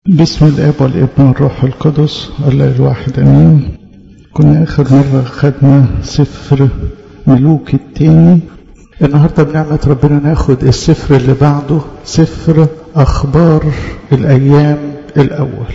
بسم الاب والابن والروح القدس الله الواحد امين كنا اخر مره خدنا سفر ملوك التاني النهارده بنعمه ربنا ناخد السفر اللي بعده سفر اخبار الايام الاول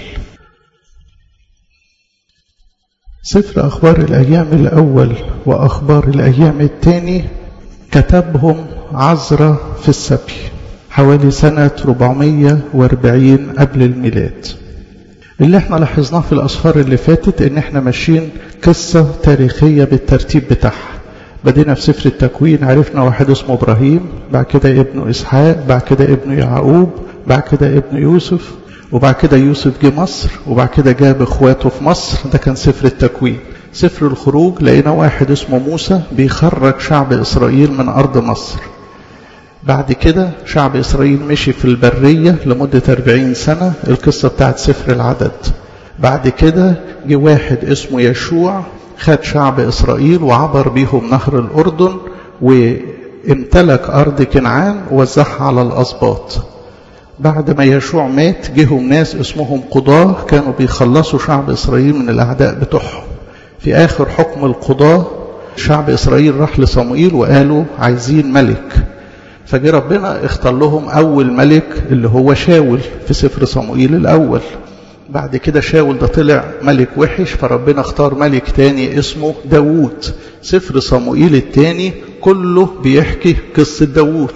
سفر اخبار الايام الاول واخبار الايام التاني كتبهم عزرا في السبي حوالي سنة 440 قبل الميلاد اللي احنا لاحظناه في الأسفار اللي فاتت ان احنا ماشيين قصة تاريخية بالترتيب بتاعها بدينا في سفر التكوين عرفنا واحد اسمه إبراهيم بعد كده ابنه إسحاق بعد كده ابنه يعقوب بعد كده ابنه يوسف وبعد كده يوسف جه مصر وبعد كده جاب اخواته في مصر ده كان سفر التكوين سفر الخروج لقينا واحد اسمه موسى بيخرج شعب إسرائيل من أرض مصر بعد كده شعب إسرائيل مشي في البرية لمدة 40 سنة القصة بتاعت سفر العدد بعد كده جه واحد اسمه يشوع خد شعب إسرائيل وعبر بيهم نهر الأردن وامتلك أرض كنعان ووزعها على الأسباط بعد ما يشوع مات جيهم ناس اسمهم قضاة كانوا بيخلصوا شعب إسرائيل من الأعداء بتوعهم في آخر حكم القضاة شعب إسرائيل راح لصموئيل وقالوا عايزين ملك فجه ربنا اختار لهم أول ملك اللي هو شاول في سفر صموئيل الأول بعد كده شاول ده طلع ملك وحش فربنا اختار ملك تاني اسمه داوود سفر صموئيل التاني كله بيحكي قصة داوود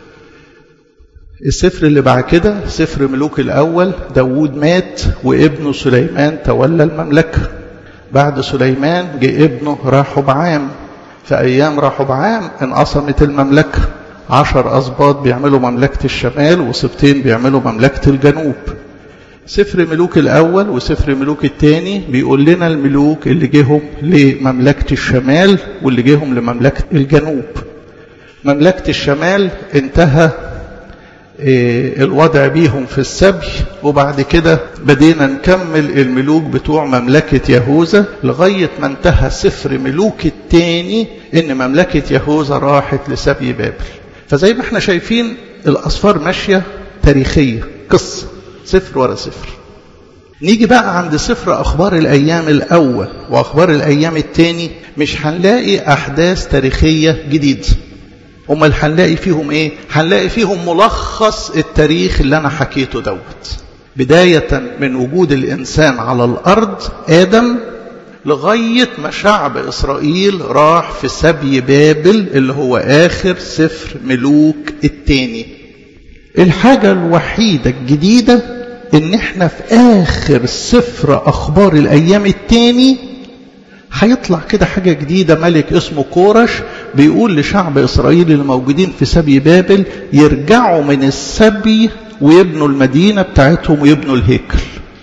السفر اللي بعد كده سفر ملوك الأول داوود مات وابنه سليمان تولى المملكة بعد سليمان جه ابنه راحبعام في أيام راحبعام انقسمت المملكة عشر أسباط بيعملوا مملكة الشمال وسبتين بيعملوا مملكة الجنوب سفر ملوك الأول وسفر ملوك الثاني بيقول لنا الملوك اللي جيهم لمملكة الشمال واللي جيهم لمملكة الجنوب مملكة الشمال انتهى الوضع بيهم في السبي وبعد كده بدينا نكمل الملوك بتوع مملكة يهوذا لغاية ما انتهى سفر ملوك الثاني ان مملكة يهوذا راحت لسبي بابل فزي ما احنا شايفين الأسفار ماشية تاريخية قصة سفر ورا سفر نيجي بقى عند سفر أخبار الأيام الأول وأخبار الأيام الثاني مش هنلاقي أحداث تاريخية جديدة أمال هنلاقي فيهم إيه؟ هنلاقي فيهم ملخص التاريخ اللي أنا حكيته دوت بداية من وجود الإنسان على الأرض آدم لغاية ما شعب إسرائيل راح في سبي بابل اللي هو آخر سفر ملوك التاني الحاجة الوحيدة الجديدة إن إحنا في آخر سفر أخبار الأيام التاني هيطلع كده حاجة جديدة ملك اسمه كورش بيقول لشعب إسرائيل الموجودين في سبي بابل يرجعوا من السبي ويبنوا المدينة بتاعتهم ويبنوا الهيكل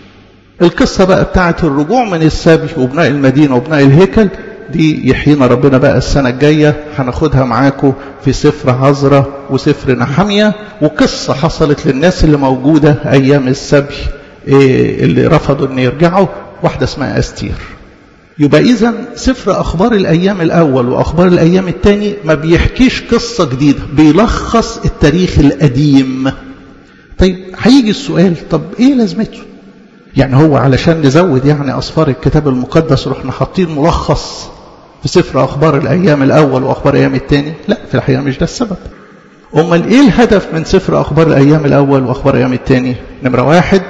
القصة بقى بتاعت الرجوع من السبي وبناء المدينة وبناء الهيكل دي يحيينا ربنا بقى السنة الجاية هناخدها معاكم في سفر عزرة وسفر نحمية وقصة حصلت للناس اللي موجودة أيام السبي اللي رفضوا أن يرجعوا واحدة اسمها أستير يبقى إذا سفر أخبار الأيام الأول وأخبار الأيام الثاني ما بيحكيش قصة جديدة بيلخص التاريخ القديم طيب هيجي السؤال طب إيه لازمته يعني هو علشان نزود يعني أصفار الكتاب المقدس رحنا حاطين ملخص في سفر أخبار الأيام الأول وأخبار الأيام الثاني لا في الحقيقة مش ده السبب أمال إيه الهدف من سفر أخبار الأيام الأول وأخبار الأيام الثاني نمرة واحد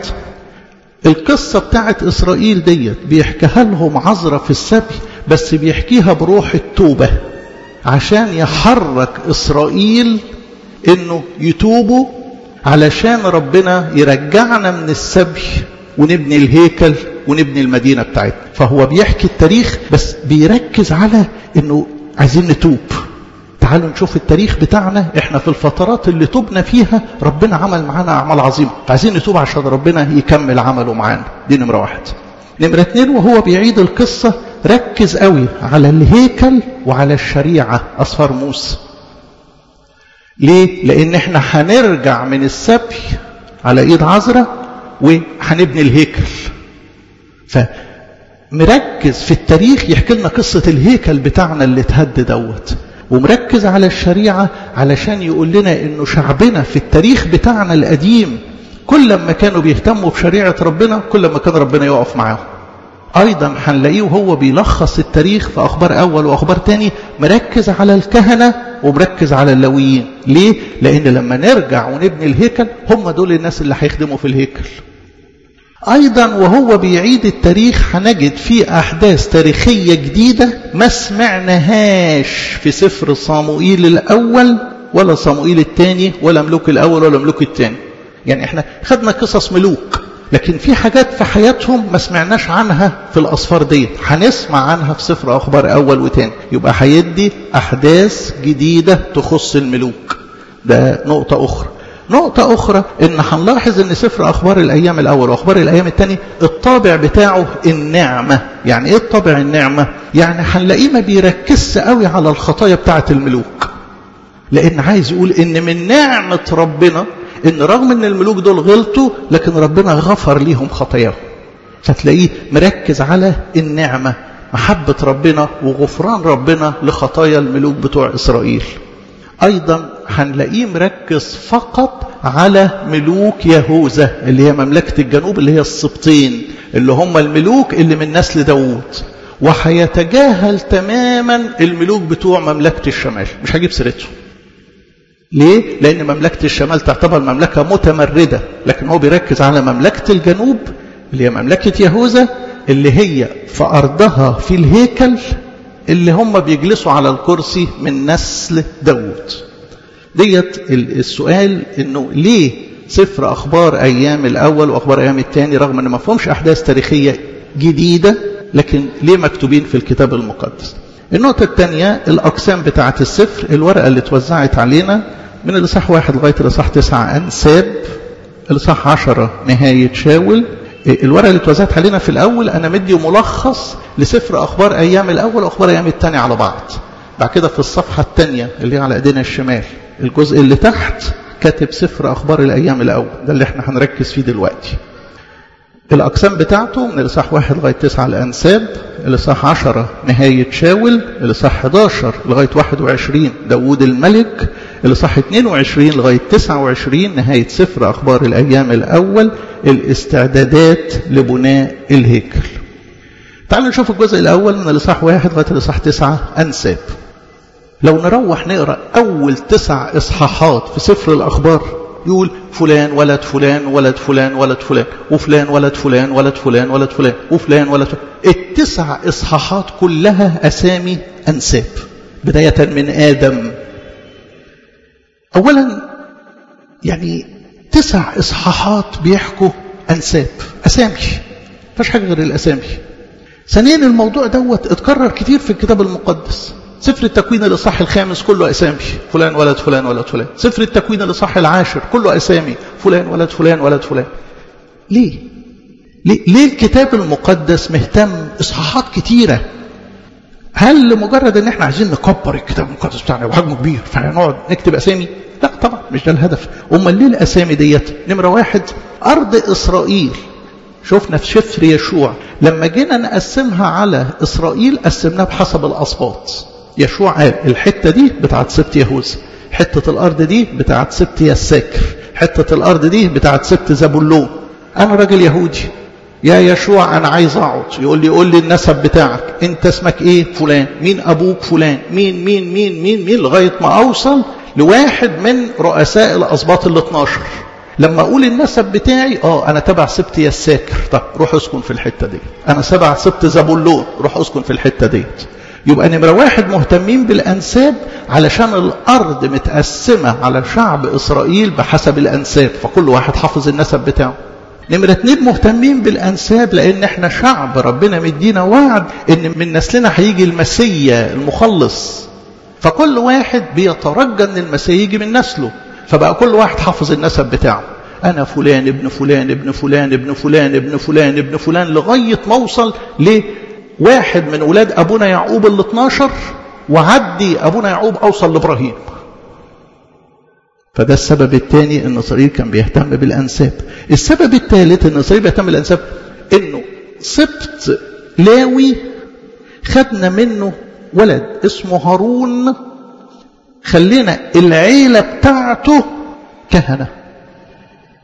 القصة بتاعت إسرائيل ديت بيحكيها لهم عذرة في السبي بس بيحكيها بروح التوبة عشان يحرك إسرائيل إنه يتوبوا علشان ربنا يرجعنا من السبي ونبني الهيكل ونبني المدينة بتاعتنا فهو بيحكي التاريخ بس بيركز على انه عايزين نتوب تعالوا نشوف التاريخ بتاعنا احنا في الفترات اللي تبنا فيها ربنا عمل معانا اعمال عظيمة عايزين نتوب عشان ربنا يكمل عمله معانا دي نمرة واحد نمرة اتنين وهو بيعيد القصة ركز قوي على الهيكل وعلى الشريعة أصفار موسى ليه؟ لأن احنا هنرجع من السبي على إيد عذراء وهنبني الهيكل فمركز في التاريخ يحكي لنا قصة الهيكل بتاعنا اللي اتهد دوت ومركز على الشريعة علشان يقول لنا انه شعبنا في التاريخ بتاعنا القديم كل ما كانوا بيهتموا بشريعة ربنا كل ما كان ربنا يقف معاهم أيضا هنلاقيه وهو بيلخص التاريخ في أخبار أول وأخبار تاني مركز على الكهنة ومركز على اللويين ليه؟ لأن لما نرجع ونبني الهيكل هم دول الناس اللي هيخدموا في الهيكل أيضا وهو بيعيد التاريخ هنجد فيه أحداث تاريخية جديدة ما سمعناهاش في سفر صاموئيل الأول ولا صاموئيل الثاني ولا ملوك الأول ولا ملوك الثاني يعني احنا خدنا قصص ملوك لكن في حاجات في حياتهم ما سمعناش عنها في الأصفار دي هنسمع عنها في سفر أخبار أول وتاني يبقى هيدي أحداث جديدة تخص الملوك ده نقطة أخرى نقطة أخرى إن هنلاحظ إن سفر أخبار الأيام الأول وأخبار الأيام الثاني الطابع بتاعه النعمة يعني إيه الطابع النعمة؟ يعني هنلاقيه ما بيركزش قوي على الخطايا بتاعة الملوك لأن عايز يقول إن من نعمة ربنا إن رغم إن الملوك دول غلطوا لكن ربنا غفر ليهم خطاياهم فتلاقيه مركز على النعمة محبة ربنا وغفران ربنا لخطايا الملوك بتوع إسرائيل أيضا هنلاقيه مركز فقط على ملوك يهوذا اللي هي مملكة الجنوب اللي هي السبطين اللي هم الملوك اللي من نسل داوود وهيتجاهل تماما الملوك بتوع مملكة الشمال مش هجيب سيرتهم ليه؟ لأن مملكة الشمال تعتبر مملكة متمردة لكن هو بيركز على مملكة الجنوب اللي هي مملكة يهوذا اللي هي في أرضها في الهيكل اللي هم بيجلسوا على الكرسي من نسل داود ديت السؤال انه ليه سفر اخبار ايام الاول واخبار ايام الثاني رغم ان ما فيهمش احداث تاريخيه جديده لكن ليه مكتوبين في الكتاب المقدس النقطه الثانيه الاقسام بتاعه السفر الورقه اللي اتوزعت علينا من الاصحاح واحد لغايه الاصحاح تسعه انساب الاصحاح عشرة نهايه شاول الورقه اللي اتوزعت علينا في الاول انا مدي ملخص لسفر اخبار ايام الاول واخبار ايام الثاني على بعض بعد كده في الصفحه الثانيه اللي هي على ايدينا الشمال الجزء اللي تحت كاتب سفر اخبار الايام الاول ده اللي احنا هنركز فيه دلوقتي الاقسام بتاعته من الاصحاح واحد لغايه تسعه الانساب الاصحاح عشرة نهايه شاول الاصحاح 11 لغايه 21 داوود الملك الاصحاح 22 لغايه 29 نهايه سفر اخبار الايام الاول الاستعدادات لبناء الهيكل تعالوا نشوف الجزء الاول من الاصحاح واحد لغايه الاصحاح تسعه انساب لو نروح نقرا اول تسع اصحاحات في سفر الاخبار يقول فلان ولد فلان ولد فلان ولد فلان وفلان ولد فلان ولد فلان ولد فلان وفلان ولد فلان التسع اصحاحات كلها اسامي انساب بدايه من ادم اولا يعني تسع اصحاحات بيحكوا انساب اسامي مفيش حاجه غير الاسامي ثانيا الموضوع دوت اتكرر كتير في الكتاب المقدس سفر التكوين الإصحاح الخامس كله أسامي فلان ولد فلان ولد فلان سفر التكوين الإصحاح العاشر كله أسامي فلان ولد فلان ولد فلان ليه؟ ليه, ليه الكتاب المقدس مهتم إصحاحات كتيرة هل لمجرد ان احنا عايزين نكبر الكتاب المقدس بتاعنا وحجمه كبير فهنقعد نكتب اسامي لا طبعا مش ده الهدف امال ليه الاسامي ديت نمره واحد ارض اسرائيل شفنا في شفر يشوع لما جينا نقسمها على اسرائيل قسمناها بحسب الاسباط يشوع قال الحتة دي بتاعت سبت يهوذا حتة الأرض دي بتاعت سبت يساكر حتة الأرض دي بتاعت سبت زبولون أنا راجل يهودي يا يشوع أنا عايز أقعد يقول لي قول لي النسب بتاعك أنت اسمك إيه فلان مين أبوك فلان مين مين مين مين مين لغاية ما أوصل لواحد من رؤساء الأسباط ال 12 لما أقول النسب بتاعي آه أنا تبع سبت يساكر طب روح اسكن في الحتة دي أنا تبع سبت زبولون روح اسكن في الحتة ديت يبقى نمرة واحد مهتمين بالأنساب علشان الأرض متقسمة على شعب إسرائيل بحسب الأنساب فكل واحد حافظ النسب بتاعه نمرة اتنين مهتمين بالأنساب لأن احنا شعب ربنا مدينا وعد إن من نسلنا هيجي المسيا المخلص فكل واحد بيترجى إن المسيا يجي من نسله فبقى كل واحد حافظ النسب بتاعه أنا فلان ابن فلان ابن فلان ابن فلان ابن فلان ابن فلان لغاية ما أوصل ليه واحد من أولاد أبونا يعقوب ال 12 وعدي أبونا يعقوب أوصل لإبراهيم فده السبب الثاني أن إسرائيل كان بيهتم بالأنساب السبب الثالث أن إسرائيل بيهتم بالأنساب أنه سبت لاوي خدنا منه ولد اسمه هارون خلينا العيلة بتاعته كهنة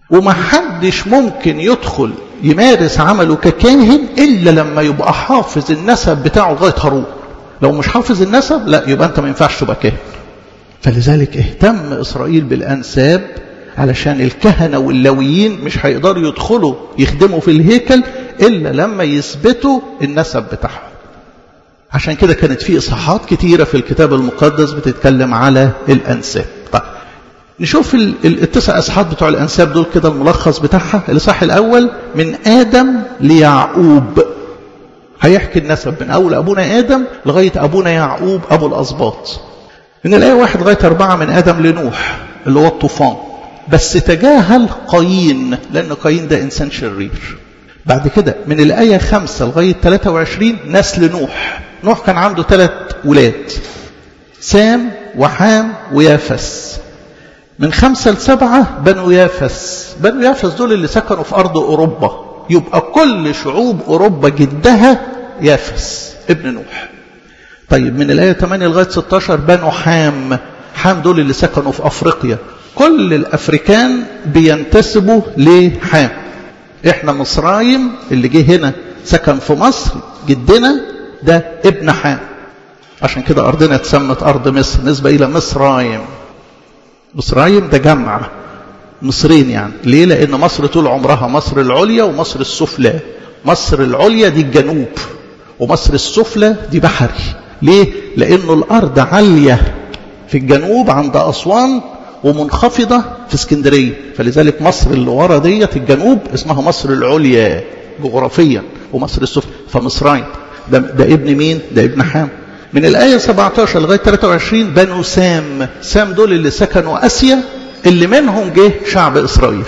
ومحدش ممكن يدخل يمارس عمله ككاهن إلا لما يبقى حافظ النسب بتاعه لغاية هارون لو مش حافظ النسب لا يبقى أنت ما ينفعش تبقى كاهن فلذلك اهتم إسرائيل بالأنساب علشان الكهنة واللويين مش هيقدروا يدخلوا يخدموا في الهيكل إلا لما يثبتوا النسب بتاعهم عشان كده كانت في إصحاحات كتيرة في الكتاب المقدس بتتكلم على الأنساب طيب نشوف التسع إصحاحات بتوع الأنساب دول كده الملخص بتاعها الإصحاح الأول من آدم ليعقوب هيحكي النسب من أول أبونا آدم لغاية أبونا يعقوب أبو الأسباط من الآية واحد لغاية أربعة من آدم لنوح اللي هو الطوفان بس تجاهل قايين لأن قايين ده إنسان شرير بعد كده من الآية خمسة لغاية 23 نسل نوح نوح كان عنده ثلاث ولاد سام وحام ويافس من خمسة لسبعة بنو يافس بنو يافس دول اللي سكنوا في أرض أوروبا يبقى كل شعوب أوروبا جدها يافس ابن نوح طيب من الآية 8 لغاية 16 بنو حام حام دول اللي سكنوا في أفريقيا كل الأفريكان بينتسبوا لحام احنا مصرايم اللي جه هنا سكن في مصر جدنا ده ابن حام عشان كده أرضنا اتسمت أرض مصر نسبة إلى مصرايم مصرايم ده جمع مصرين يعني ليه لأن مصر طول عمرها مصر العليا ومصر السفلى مصر العليا دي الجنوب ومصر السفلى دي بحري ليه لأنه الأرض عالية في الجنوب عند أسوان ومنخفضة في اسكندرية فلذلك مصر اللي ورا ديت الجنوب اسمها مصر العليا جغرافيا ومصر السفلى فمصرين ده, ده ابن مين ده ابن حام من الآية 17 لغاية 23 بنو سام سام دول اللي سكنوا أسيا اللي منهم جه شعب إسرائيل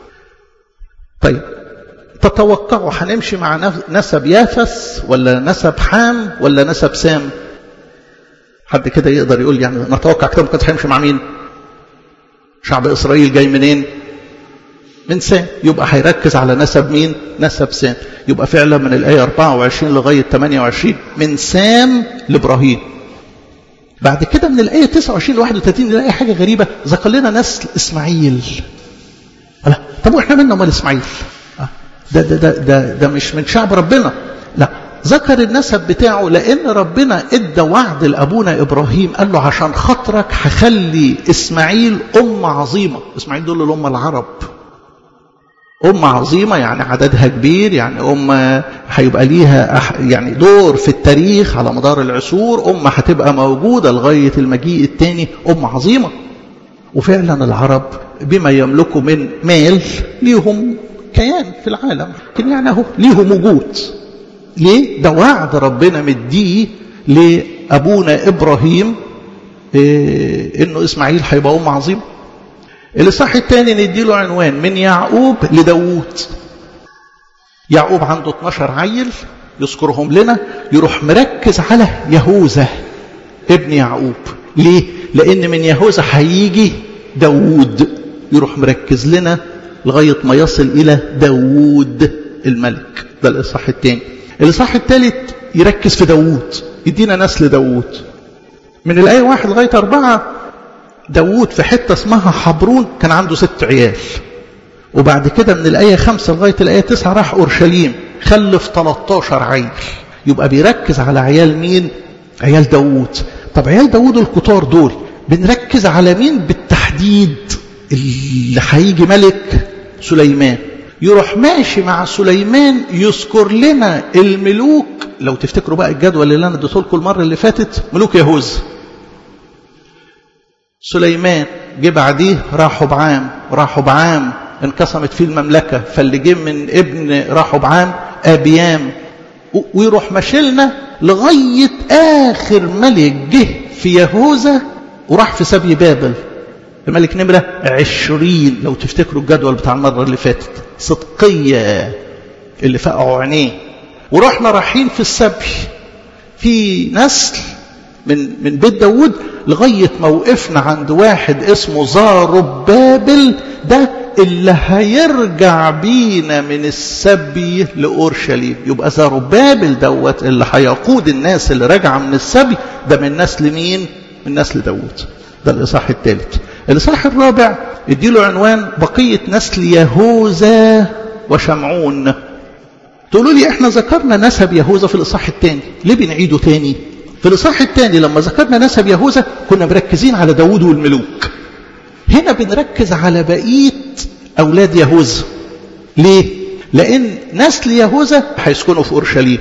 طيب تتوقعوا هنمشي مع نسب يافس ولا نسب حام ولا نسب سام حد كده يقدر يقول يعني نتوقع كده ممكن هيمشي مع مين شعب إسرائيل جاي منين من سام يبقى هيركز على نسب مين نسب سام يبقى فعلا من الآية 24 لغاية 28 من سام لإبراهيم بعد كده من الآية 29 ل 31 نلاقي حاجة غريبة ذكر لنا نسل إسماعيل طب واحنا منا امال إسماعيل ده, ده, ده, ده, ده مش من شعب ربنا لا ذكر النسب بتاعه لأن ربنا ادى وعد لأبونا إبراهيم قال له عشان خاطرك هخلي إسماعيل أمة عظيمة إسماعيل دول الأمة العرب أمة عظيمة يعني عددها كبير يعني أمة هيبقى ليها يعني دور في التاريخ على مدار العصور أمة هتبقى موجودة لغاية المجيء الثاني أمة عظيمة وفعلا العرب بما يملكوا من مال ليهم كيان في العالم لكن يعني اهو ليهم وجود ليه ده وعد ربنا مديه لأبونا إبراهيم إيه إنه إسماعيل هيبقى أم عظيمة الإصحاح الثاني نديله عنوان من يعقوب لداوود يعقوب عنده 12 عيل يذكرهم لنا يروح مركز على يهوذا ابن يعقوب ليه لأن من يهوذا هيجي داوود يروح مركز لنا لغاية ما يصل إلى داوود الملك ده الإصحاح الثاني الإصحاح الثالث يركز في داوود يدينا نسل داوود من الآية واحد لغاية أربعة داوود في حتة اسمها حبرون كان عنده ست عيال وبعد كده من الآية خمسة لغاية الآية تسعة راح أورشليم خلف 13 عيل يبقى بيركز على عيال مين عيال داوود طب عيال داوود الكتار دول بنركز على مين بالتحديد اللي هيجي ملك سليمان يروح ماشي مع سليمان يذكر لنا الملوك لو تفتكروا بقى الجدول اللي انا اديته لكم المره اللي فاتت ملوك يهوذا سليمان جه بعديه راحوا بعام راحوا بعام انقسمت فيه المملكه فاللي جه من ابن راحوا بعام ابيام ويروح ماشيلنا لغايه اخر ملك جه في يهوذا وراح في سبي بابل الملك نمرة عشرين لو تفتكروا الجدول بتاع المرة اللي فاتت صدقية اللي فقعوا عينيه ورحنا رايحين في السبي في نسل من من بيت داوود لغاية ما وقفنا عند واحد اسمه زارب بابل ده اللي هيرجع بينا من السبي لأورشليم يبقى زارب بابل دوت اللي هيقود الناس اللي راجعة من السبي ده من نسل مين؟ من نسل داوود ده الإصحاح الثالث الإصحاح الرابع اديله عنوان بقية نسل يهوذا وشمعون تقولوا لي احنا ذكرنا نسب يهوذا في الإصحاح الثاني ليه بنعيده تاني في الإصحاح الثاني لما ذكرنا نسب يهوذا كنا مركزين على داوود والملوك هنا بنركز على بقية أولاد يهوذا ليه؟ لأن نسل يهوذا هيسكنوا في أورشليم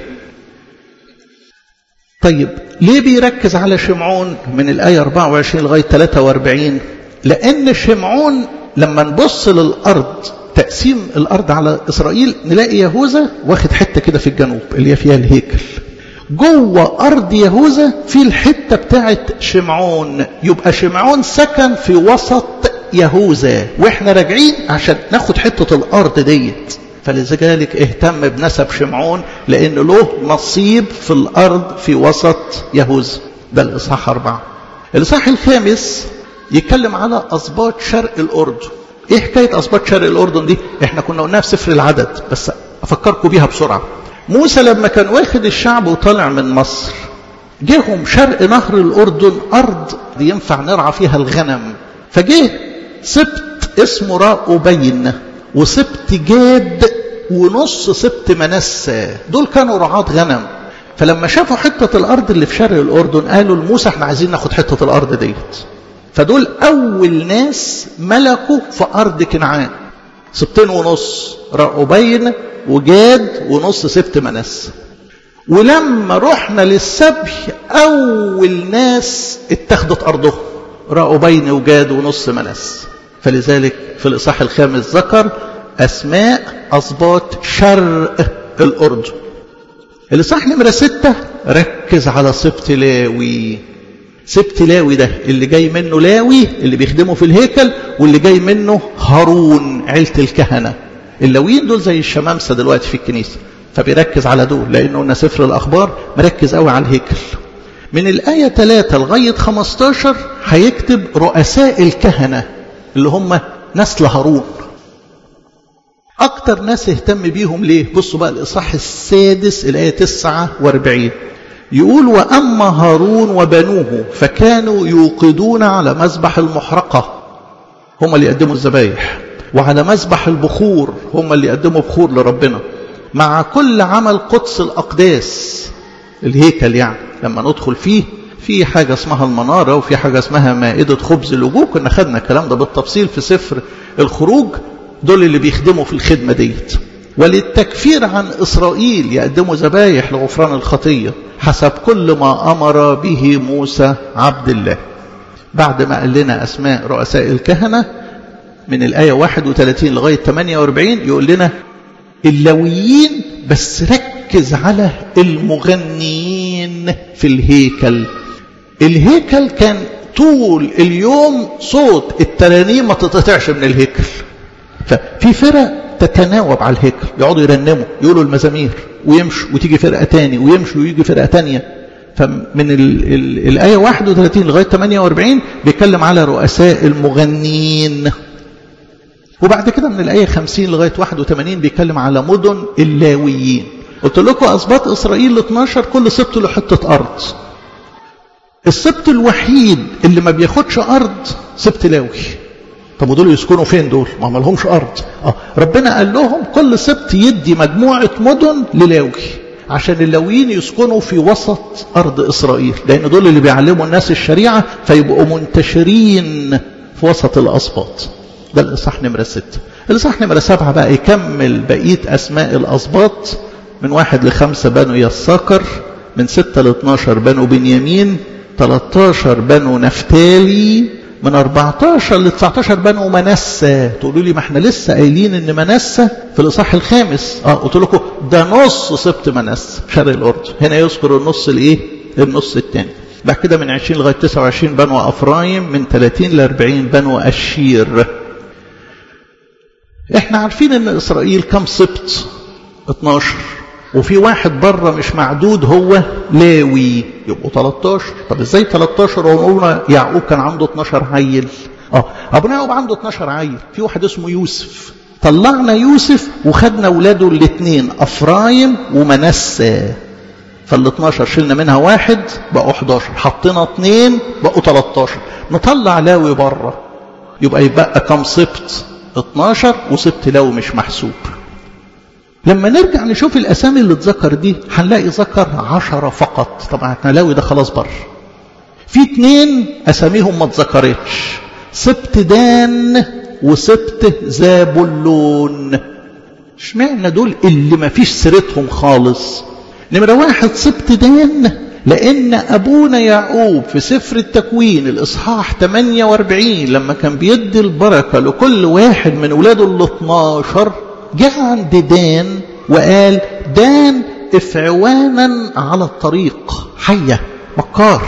طيب ليه بيركز على شمعون من الآية 24 لغاية 43 لأن شمعون لما نبص للأرض تقسيم الأرض على إسرائيل نلاقي يهوذا واخد حتة كده في الجنوب اللي هي فيها الهيكل جوه أرض يهوذا في الحتة بتاعت شمعون يبقى شمعون سكن في وسط يهوذا واحنا راجعين عشان ناخد حتة الأرض ديت فلذلك اهتم بنسب شمعون لأن له نصيب في الأرض في وسط يهوذا ده الإصحاح أربعة الإصحاح الخامس يتكلم على أسباط شرق الأردن إيه حكاية أسباط شرق الأردن دي إحنا كنا قلناها في سفر العدد بس أفكركم بيها بسرعة موسى لما كان واخد الشعب وطالع من مصر جيهم شرق نهر الأردن أرض ينفع نرعى فيها الغنم فجه سبت اسمه راؤوبين وسبت جاد ونص سبت منسى دول كانوا رعاة غنم فلما شافوا حتة الأرض اللي في شرق الأردن قالوا لموسى احنا عايزين ناخد حتة الأرض ديت فدول أول ناس ملكوا في أرض كنعان سبتين ونص رأوبين وجاد ونص سبت منسى ولما رحنا للسبي أول ناس اتخذت أرضهم رأوبين وجاد ونص منسى فلذلك في الإصحاح الخامس ذكر أسماء أسباط شرق الأردن الإصحاح نمرة ستة ركز على سبط لاوي سبط لاوي ده اللي جاي منه لاوي اللي بيخدمه في الهيكل واللي جاي منه هارون عيلة الكهنة اللاويين دول زي الشمامسة دلوقتي في الكنيسة فبيركز على دول لأنه قلنا سفر الأخبار مركز قوي على الهيكل من الآية 3 لغاية 15 هيكتب رؤساء الكهنة اللي هم نسل هارون أكتر ناس اهتم بيهم ليه بصوا بقى الإصحاح السادس الآية 49 يقول وأما هارون وبنوه فكانوا يوقدون على مذبح المحرقة هم اللي يقدموا الذبايح وعلى مذبح البخور هم اللي يقدموا بخور لربنا مع كل عمل قدس الأقداس الهيكل يعني لما ندخل فيه في حاجة اسمها المنارة وفي حاجة اسمها مائدة خبز الوجوه كنا خدنا الكلام ده بالتفصيل في سفر الخروج دول اللي بيخدموا في الخدمة ديت وللتكفير عن إسرائيل يقدموا ذبايح لغفران الخطية حسب كل ما أمر به موسى عبد الله بعد ما قال لنا أسماء رؤساء الكهنة من الآية 31 لغاية 48 يقول لنا اللويين بس ركز على المغنيين في الهيكل الهيكل كان طول اليوم صوت الترانيم ما تتقطعش من الهيكل ففي فرق تتناوب على الهيكل يقعدوا يرنموا يقولوا المزامير ويمشوا وتيجي فرقة تاني ويمشوا ويجي فرقة تانية فمن ال ال الآية 31 لغاية 48 بيتكلم على رؤساء المغنين وبعد كده من الآية 50 لغاية 81 بيتكلم على مدن اللاويين قلت لكم أسباط إسرائيل ال 12 كل سبت له حتة أرض السبت الوحيد اللي ما بياخدش أرض سبت لاوي طب ودول يسكنوا فين دول ما مالهمش أرض آه ربنا قال لهم كل سبت يدي مجموعة مدن للاوي عشان اللاويين يسكنوا في وسط أرض إسرائيل لأن دول اللي بيعلموا الناس الشريعة فيبقوا منتشرين في وسط الأسباط ده الإصحاح نمرة ستة الإصحاح نمرة سبعة بقى يكمل بقية أسماء الأسباط من واحد لخمسة بنو يساكر من ستة لاثناشر بنو بنيامين 13 بنو نفتالي من 14 ل 19 بنو منسى تقولوا لي ما احنا لسه قايلين ان منسى في الاصحاح الخامس اه قلت لكم ده نص سبت منسى شرق الاردن هنا يذكر النص الايه النص الثاني بعد كده من 20 لغايه 29 بنو افرايم من 30 ل 40 بنو اشير احنا عارفين ان اسرائيل كم سبت 12 وفي واحد بره مش معدود هو لاوي يبقوا 13 طب ازاي 13 وقلنا يعقوب كان عنده 12 عيل اه ابونا يعقوب عنده 12 عيل في واحد اسمه يوسف طلعنا يوسف وخدنا اولاده الاثنين افرايم ومنسى فال 12 شلنا منها واحد بقوا 11 حطينا اثنين بقوا 13 نطلع لاوي بره يبقى يبقى كم سبط 12 وسبط لو مش محسوب لما نرجع نشوف الأسامي اللي اتذكر دي هنلاقي ذكر عشرة فقط طبعا احنا لاوي ده خلاص بر في اتنين أساميهم ما اتذكرتش سبت دان وسبت زابلون اشمعنى دول اللي ما فيش سيرتهم خالص نمرة واحد سبت دان لأن أبونا يعقوب في سفر التكوين الإصحاح 48 لما كان بيدي البركة لكل واحد من ولاده ال 12 جه عند دان وقال دان افعوانا على الطريق حية مكار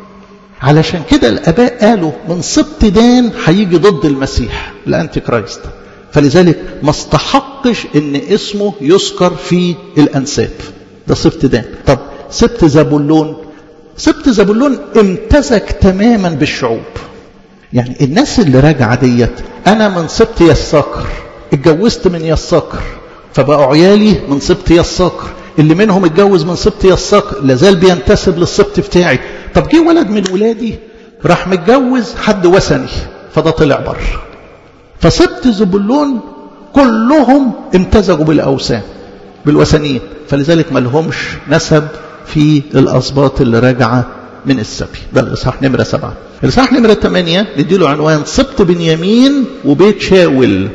علشان كده الآباء قالوا من سبط دان هيجي ضد المسيح الأنتي كرايست فلذلك ما استحقش ان اسمه يذكر في الأنساب ده سبط دان طب سبط زبولون سبط زبولون امتزج تماما بالشعوب يعني الناس اللي راجعه ديت انا من سبط يساكر اتجوزت من يساكر فبقوا عيالي من سبط يساكر اللي منهم اتجوز من سبط يساكر لازال بينتسب للسبط بتاعي طب جه ولد من ولادي راح متجوز حد وثني فده طلع بره فسبط زبولون كلهم امتزجوا بالاوثان بالوثنيين فلذلك ما لهمش نسب في الأسباط اللي راجعة من السبي ده الإصحاح نمرة سبعة الإصحاح نمرة ثمانية نديله عنوان سبط بنيامين وبيت شاول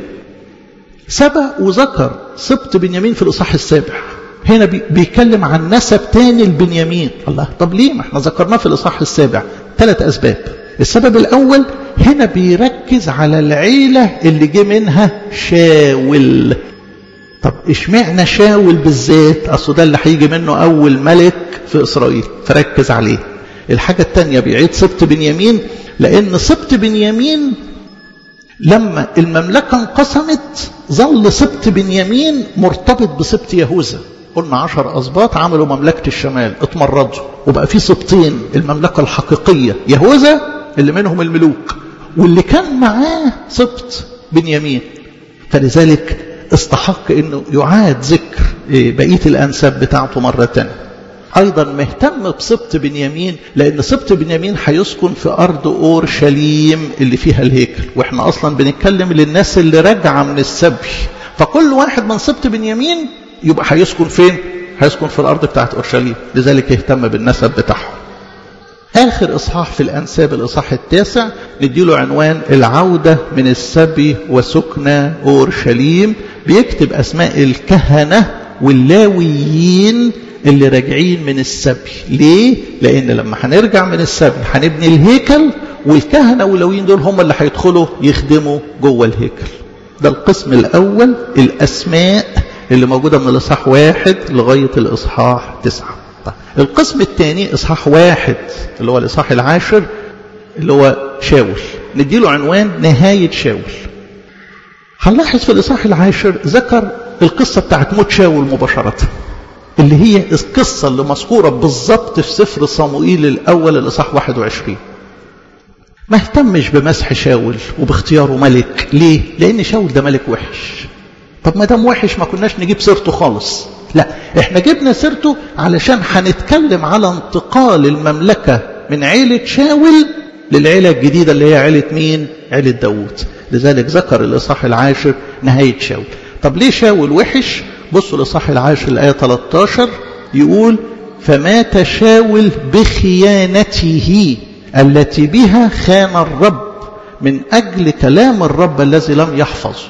سبق وذكر سبط بنيامين في الإصحاح السابع هنا بيتكلم عن نسب تاني لبنيامين الله طب ليه ما احنا ذكرناه في الإصحاح السابع ثلاث أسباب السبب الأول هنا بيركز على العيلة اللي جه منها شاول طب اشمعنى شاول بالذات اصل ده اللي هيجي منه اول ملك في اسرائيل فركز عليه الحاجة الثانية بيعيد سبط بنيامين لان سبط بنيامين لما المملكة انقسمت ظل سبط بنيامين مرتبط بسبط يهوذا قلنا عشر أسباط عملوا مملكة الشمال اتمردوا وبقى في سبطين المملكة الحقيقية يهوذا اللي منهم الملوك واللي كان معاه سبط بنيامين فلذلك استحق انه يعاد ذكر بقيه الانساب بتاعته مره ثانيه. ايضا مهتم بسبط بنيامين لان سبط بنيامين هيسكن في ارض اورشليم اللي فيها الهيكل واحنا اصلا بنتكلم للناس اللي راجعه من السبي فكل واحد من سبط بنيامين يبقى هيسكن فين؟ هيسكن في الارض بتاعت اورشليم لذلك اهتم بالنسب بتاعهم. آخر إصحاح في الأنساب الإصحاح التاسع نديله عنوان العودة من السبي وسكنى أورشليم بيكتب أسماء الكهنة واللاويين اللي راجعين من السبي ليه؟ لأن لما هنرجع من السبي هنبني الهيكل والكهنة واللاويين دول هم اللي هيدخلوا يخدموا جوه الهيكل ده القسم الأول الأسماء اللي موجودة من الإصحاح واحد لغاية الإصحاح تسعة طيب. القسم الثاني إصحاح واحد اللي هو الإصحاح العاشر اللي هو شاول نديله عنوان نهاية شاول هنلاحظ في الإصحاح العاشر ذكر القصة بتاعت موت شاول مباشرة اللي هي القصة اللي مذكورة بالظبط في سفر صموئيل الأول الإصحاح 21 ما اهتمش بمسح شاول وباختياره ملك ليه؟ لأن شاول ده ملك وحش طب ما دام وحش ما كناش نجيب سيرته خالص لا احنا جبنا سيرته علشان هنتكلم على انتقال المملكة من عيلة شاول للعيلة الجديدة اللي هي عيلة مين عيلة داوود لذلك ذكر الإصحاح العاشر نهاية شاول طب ليه شاول وحش بصوا الإصحاح العاشر الآية 13 يقول فمات شاول بخيانته التي بها خان الرب من أجل كلام الرب الذي لم يحفظه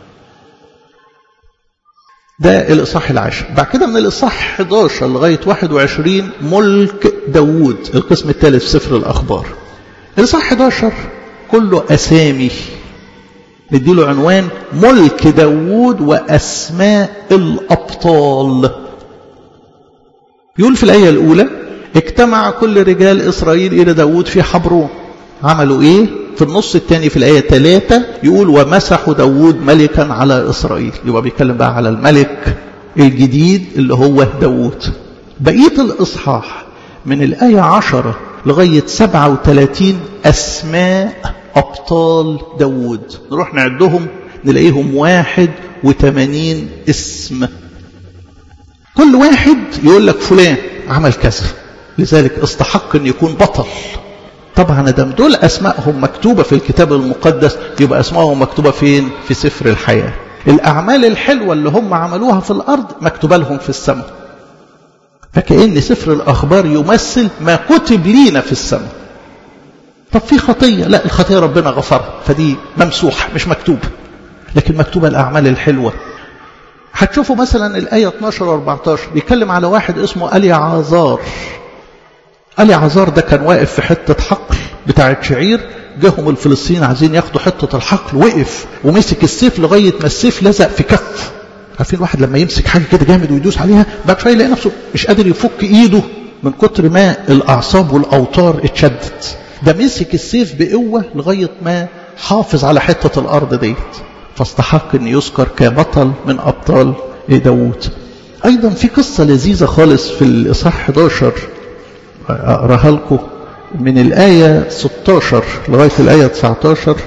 ده الإصحاح العاشر بعد كده من الإصحاح 11 لغاية 21 ملك داوود القسم الثالث في سفر الأخبار الإصحاح 11 كله أسامي نديله عنوان ملك داوود وأسماء الأبطال يقول في الآية الأولى اجتمع كل رجال إسرائيل إلى داوود في حبرون عملوا إيه في النص الثاني في الآية 3 يقول ومسحوا داوود ملكا على إسرائيل يبقى بيتكلم بقى على الملك الجديد اللي هو داوود بقية الإصحاح من الآية 10 لغاية 37 أسماء أبطال داوود نروح نعدهم نلاقيهم 81 اسم كل واحد يقول لك فلان عمل كذا لذلك استحق أن يكون بطل طبعا دام دول أسمائهم مكتوبة في الكتاب المقدس يبقى أسمائهم مكتوبة فين في سفر الحياة الأعمال الحلوة اللي هم عملوها في الأرض مكتوبة لهم في السماء فكأن سفر الأخبار يمثل ما كتب لينا في السماء طب في خطية لا الخطية ربنا غفرها فدي ممسوحة مش مكتوبة لكن مكتوبة الأعمال الحلوة هتشوفوا مثلا الآية 12 و 14 بيتكلم على واحد اسمه ألي عازار ألي عازار ده كان واقف في حتة حقل بتاعة شعير جاهم الفلسطينيين عايزين ياخدوا حتة الحقل وقف ومسك السيف لغاية ما السيف لزق في كف عارفين الواحد لما يمسك حاجة كده جامد ويدوس عليها بعد شوية يلاقي نفسه مش قادر يفك إيده من كتر ما الأعصاب والأوتار اتشدت ده مسك السيف بقوة لغاية ما حافظ على حتة الأرض ديت فاستحق أن يذكر كبطل من أبطال داوود أيضا في قصة لذيذة خالص في الإصحاح 11 أقراها لكم من الآية 16 لغاية الآية 19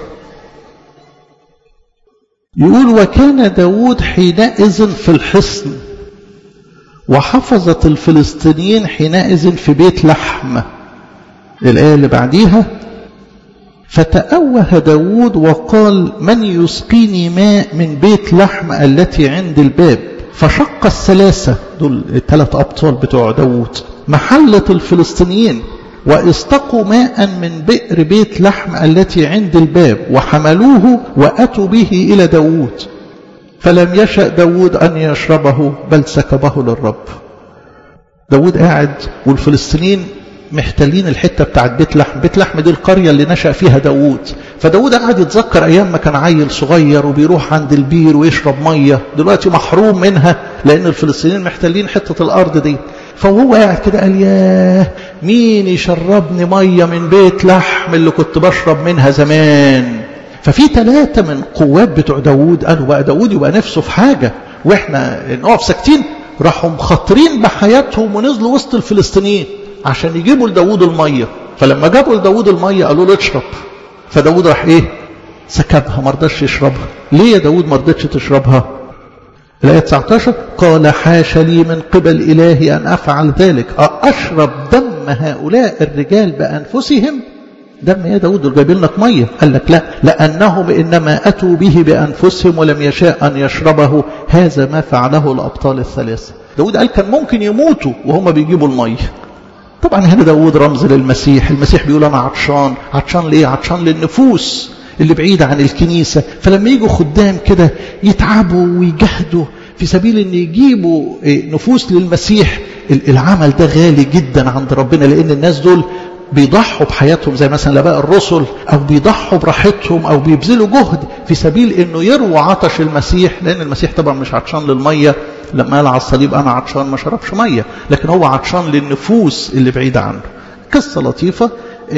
يقول وكان داود حينئذ في الحصن وحفظت الفلسطينيين حينئذ في بيت لحم الآية اللي بعديها فتأوه داود وقال من يسقيني ماء من بيت لحم التي عند الباب فشق الثلاثة دول الثلاث أبطال بتوع داود محلة الفلسطينيين واستقوا ماء من بئر بيت لحم التي عند الباب وحملوه وأتوا به إلى داود فلم يشأ داود أن يشربه بل سكبه للرب داود قاعد والفلسطينيين محتلين الحته بتاعت بيت لحم بيت لحم دي القريه اللي نشا فيها داوود فداوود قاعد يتذكر ايام ما كان عيل صغير وبيروح عند البير ويشرب ميه دلوقتي محروم منها لان الفلسطينيين محتلين حته الارض دي فهو قاعد كده قال ياه مين يشربني ميه من بيت لحم اللي كنت بشرب منها زمان ففي ثلاثة من قوات بتوع داوود قالوا بقى داوود يبقى نفسه في حاجة واحنا نقف ساكتين راحوا مخاطرين بحياتهم ونزلوا وسط الفلسطينيين عشان يجيبوا لداود المية فلما جابوا لداود المية قالوا له اشرب فداود راح ايه سكبها ما رضاش يشربها ليه يا داود ما رضتش تشربها الآية 19 قال حاش لي من قبل إلهي أن أفعل ذلك أشرب دم هؤلاء الرجال بأنفسهم دم يا داود دول جايبين لك مية قال لك لا لأنهم إنما أتوا به بأنفسهم ولم يشاء أن يشربه هذا ما فعله الأبطال الثلاثة داود قال كان ممكن يموتوا وهم بيجيبوا المية طبعا هنا داود رمز للمسيح المسيح بيقول أنا عطشان عطشان ليه عطشان للنفوس اللي بعيدة عن الكنيسة فلما يجوا خدام كده يتعبوا ويجهدوا في سبيل ان يجيبوا نفوس للمسيح العمل ده غالي جدا عند ربنا لان الناس دول بيضحوا بحياتهم زي مثلا لباء الرسل او بيضحوا براحتهم او بيبذلوا جهد في سبيل انه يروى عطش المسيح لان المسيح طبعا مش عطشان للميه لما قال على الصليب انا عطشان ما شربش ميه لكن هو عطشان للنفوس اللي بعيده عنه قصه لطيفه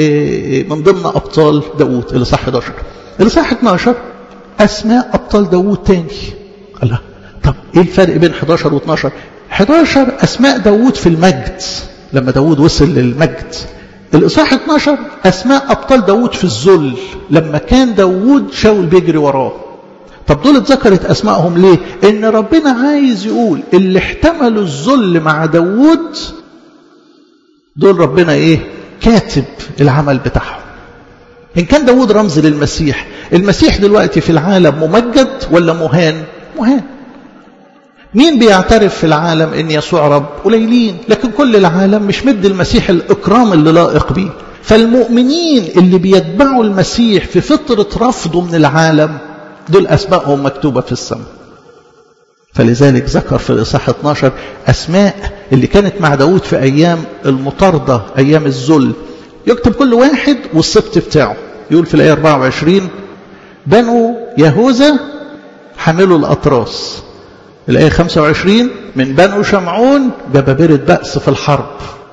من ضمن ابطال داوود اللي صح 11 اللي صح 12 اسماء ابطال داوود تاني الله طب ايه الفرق بين 11 و12 11 اسماء داوود في المجد لما داوود وصل للمجد الإصحاح 12 أسماء أبطال داود في الذل لما كان داود شاول بيجري وراه طب دول اتذكرت أسمائهم ليه إن ربنا عايز يقول اللي احتملوا الذل مع داود دول ربنا إيه كاتب العمل بتاعهم إن كان داود رمز للمسيح المسيح دلوقتي في العالم ممجد ولا مهان مهان مين بيعترف في العالم ان يسوع رب قليلين لكن كل العالم مش مد المسيح الاكرام اللي لائق بيه فالمؤمنين اللي بيتبعوا المسيح في فترة رفضه من العالم دول أسمائهم مكتوبة في السماء فلذلك ذكر في الإصحاح 12 أسماء اللي كانت مع داود في أيام المطاردة أيام الذل يكتب كل واحد والسبت بتاعه يقول في الآية 24 بنو يهوذا حملوا الأطراس الآية 25 من بنو شمعون جبابرة بأس في الحرب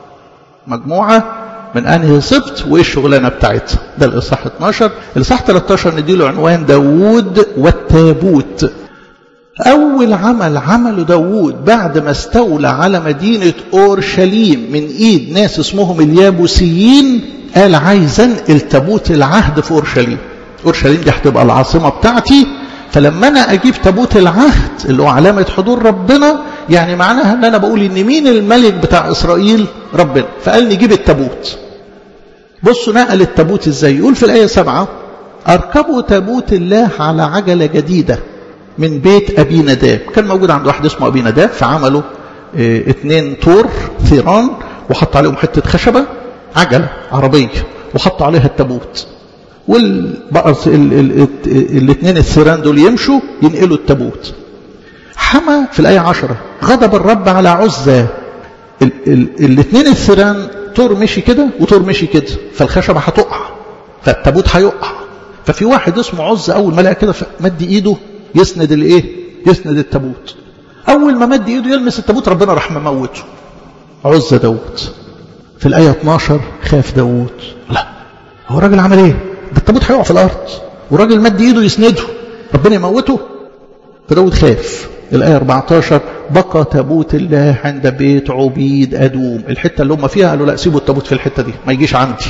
مجموعة من أنهي سبت وإيه الشغلانة بتاعتها ده الإصحاح 12 الإصحاح 13 نديله عنوان داوود والتابوت أول عمل عمله داوود بعد ما استولى على مدينة أورشليم من إيد ناس اسمهم اليابوسيين قال عايز انقل تابوت العهد في أورشليم أورشليم دي هتبقى العاصمة بتاعتي فلما انا اجيب تابوت العهد اللي هو علامه حضور ربنا يعني معناها ان انا بقول ان مين الملك بتاع اسرائيل ربنا فقال نجيب التابوت بصوا نقل التابوت ازاي يقول في الآية سبعة أركبوا تابوت الله على عجلة جديدة من بيت أبي نداب كان موجود عند واحد اسمه أبي نداب فعملوا اه اه طور ثيران وحط عليهم حتة خشبة عجلة عربية وحطوا عليها التابوت والبقر الاثنين الثيران دول يمشوا ينقلوا التابوت حمى في الآية عشرة غضب الرب على عزة الاثنين الثيران طور مشي كده وطور مشي كده فالخشبة هتقع فالتابوت هيقع ففي واحد اسمه عزة أول ما لقى كده مد إيده يسند الإيه؟ يسند التابوت أول ما مد إيده يلمس التابوت ربنا راح مموته عزة داود في الآية 12 خاف داود لا هو الراجل عمل إيه؟ ده التابوت هيقع في الأرض والراجل مد إيده يسنده ربنا يموته فداود خاف الآية 14 بقى تابوت الله عند بيت عبيد أدوم الحتة اللي هم فيها قالوا لا سيبوا التابوت في الحتة دي ما يجيش عندي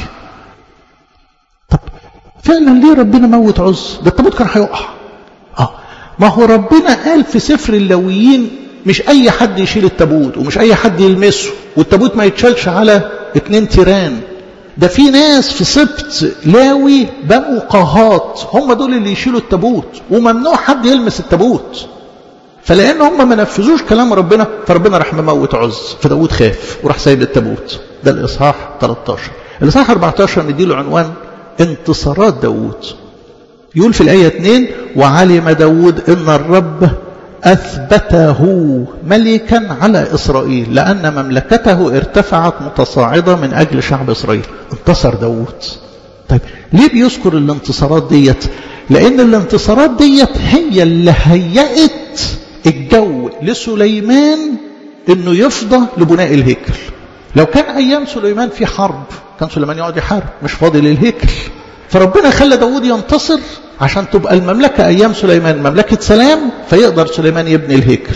طب فعلا ليه ربنا موت عز ده التابوت كان هيقع اه ما هو ربنا قال في سفر اللويين مش اي حد يشيل التابوت ومش اي حد يلمسه والتابوت ما يتشالش على اتنين تيران ده في ناس في سبت لاوي بقوا قهات هم دول اللي يشيلوا التابوت وممنوع حد يلمس التابوت فلان هم ما نفذوش كلام ربنا فربنا راح مموت عز فداود خاف وراح سايب التابوت ده الاصحاح 13 الاصحاح 14 نديله عنوان انتصارات داود يقول في الآية 2 وعلم داود إن الرب أثبته ملكا على إسرائيل لأن مملكته ارتفعت متصاعدة من أجل شعب إسرائيل انتصر داود طيب ليه بيذكر الانتصارات ديت لأن الانتصارات ديت هي اللي هيأت الجو لسليمان انه يفضى لبناء الهيكل لو كان ايام سليمان في حرب كان سليمان يقعد يحارب مش فاضي للهيكل فربنا خلى داود ينتصر عشان تبقى المملكة أيام سليمان مملكة سلام فيقدر سليمان يبني الهيكل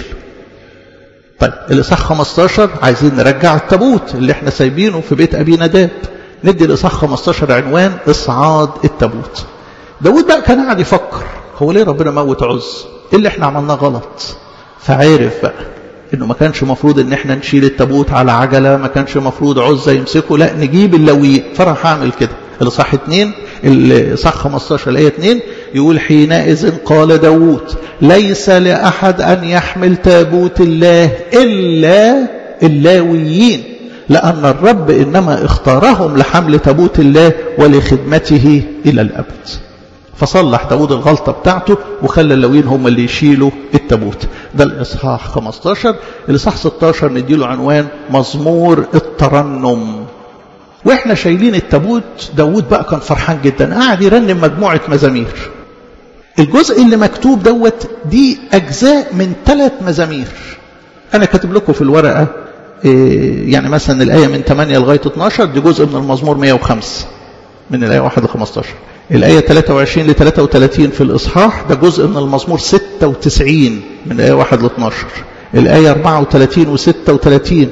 طيب الإصحاح 15 عايزين نرجع التابوت اللي احنا سايبينه في بيت أبي نداب ندي الإصحاح 15 عنوان إصعاد التابوت داود بقى كان قاعد يفكر هو ليه ربنا موت عز ايه اللي احنا عملناه غلط فعرف بقى انه ما كانش مفروض ان احنا نشيل التابوت على عجله ما كانش مفروض عزه يمسكه لا نجيب اللويين فراح اعمل كده الاصحاح 2 الاصحاح 15 الايه 2 يقول حينئذ قال داوود ليس لاحد ان يحمل تابوت الله الا اللاويين لان الرب انما اختارهم لحمل تابوت الله ولخدمته الى الابد فصلح داود الغلطة بتاعته وخلى اللاويين هم اللي يشيلوا التابوت ده الإصحاح 15 الإصحاح 16 نديله عنوان مزمور الترنم وإحنا شايلين التابوت داود بقى كان فرحان جدا قاعد يرنم مجموعة مزامير الجزء اللي مكتوب دوت دي أجزاء من ثلاث مزامير أنا كاتب لكم في الورقة يعني مثلا الآية من 8 لغاية 12 دي جزء من المزمور 105 من الآية 1 ل 15 الآية 23 ل 33 في الإصحاح ده جزء من المزمور 96 من الآية 1 ل 12 الآية 34 و 36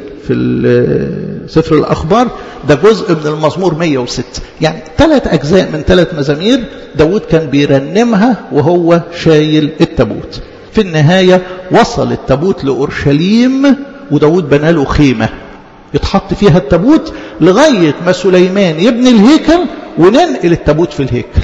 في سفر الأخبار ده جزء من المزمور 106 يعني ثلاث أجزاء من ثلاث مزامير داود كان بيرنمها وهو شايل التابوت في النهاية وصل التابوت لأورشليم وداود بنى له خيمة يتحط فيها التابوت لغاية ما سليمان يبني الهيكل وننقل التابوت في الهيكل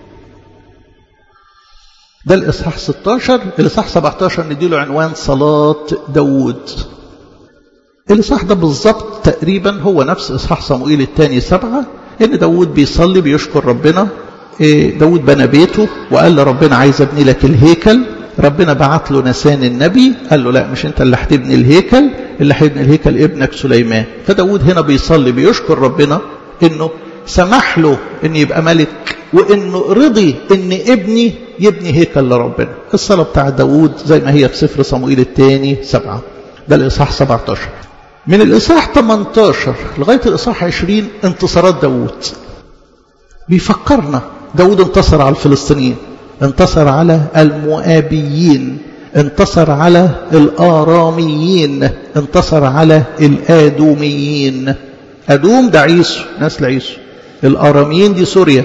ده الإصحاح 16 الإصحاح 17 نديله عنوان صلاة داود الإصحاح ده بالظبط تقريبا هو نفس إصحاح صموئيل الثاني سبعة إن داود بيصلي بيشكر ربنا داود بنى بيته وقال لربنا عايز ابني لك الهيكل ربنا بعت له نسان النبي قال له لا مش انت اللي هتبني الهيكل اللي هيبني الهيكل ابنك سليمان فداود هنا بيصلي بيشكر ربنا انه سمح له ان يبقى ملك وانه رضي ان ابني يبني هيكل لربنا الصلاة بتاع داود زي ما هي في سفر صموئيل الثاني سبعة ده الإصحاح 17 من الإصحاح 18 لغاية الإصحاح 20 انتصارات داود بيفكرنا داود انتصر على الفلسطينيين انتصر على المؤابيين انتصر على الآراميين انتصر على الآدوميين أدوم ده عيسو نسل عيسو الآراميين دي سوريا